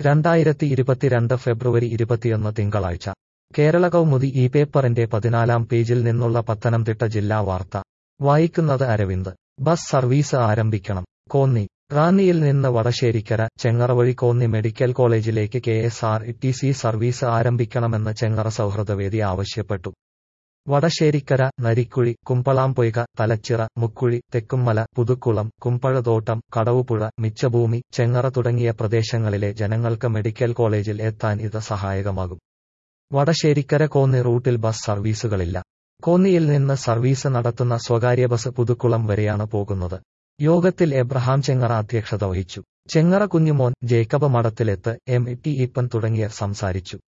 രണ്ടായിരത്തി ഇരുപത്തിരണ്ട് ഫെബ്രുവരി ഇരുപത്തിയൊന്ന് തിങ്കളാഴ്ച കേരള കൗമുദി ഈ പേപ്പറിന്റെ പതിനാലാം പേജിൽ നിന്നുള്ള പത്തനംതിട്ട ജില്ലാ വാർത്ത വായിക്കുന്നത് അരവിന്ദ് ബസ് സർവീസ് ആരംഭിക്കണം കോന്നി റാന്നിയിൽ നിന്ന് വടശ്ശേരിക്കര ചെങ്ങറ വഴി കോന്നി മെഡിക്കൽ കോളേജിലേക്ക് K S R T C service ആരംഭിക്കണമെന്ന് ചെങ്ങറ സൗഹൃദവേദി ആവശ്യപ്പെട്ടു വടശ്ശേരിക്കര നരിക്കുഴി കുമ്പളാംപൊയ്ക തലച്ചിറ മുക്കുഴി തെക്കുംമല പുതുക്കുളം കുമ്പഴതോട്ടം കടവുപുഴ മിച്ചഭൂമി ചെങ്ങറ തുടങ്ങിയ പ്രദേശങ്ങളിലെ ജനങ്ങൾക്ക് മെഡിക്കൽ കോളേജിൽ എത്താൻ ഇത് സഹായകമാകും വടശ്ശേരിക്കര കോന്നി റൂട്ടിൽ ബസ് സർവീസുകളില്ല കോന്നിയിൽ നിന്ന് സർവീസ് നടത്തുന്ന സ്വകാര്യ ബസ് പുതുക്കുളം വരെയാണ് പോകുന്നത് യോഗത്തിൽ എബ്രഹാം ചെങ്ങറ അധ്യക്ഷത വഹിച്ചു Chengara Kunjumon Jacob Madathileth M T Eapen തുടങ്ങിയവർ സംസാരിച്ചു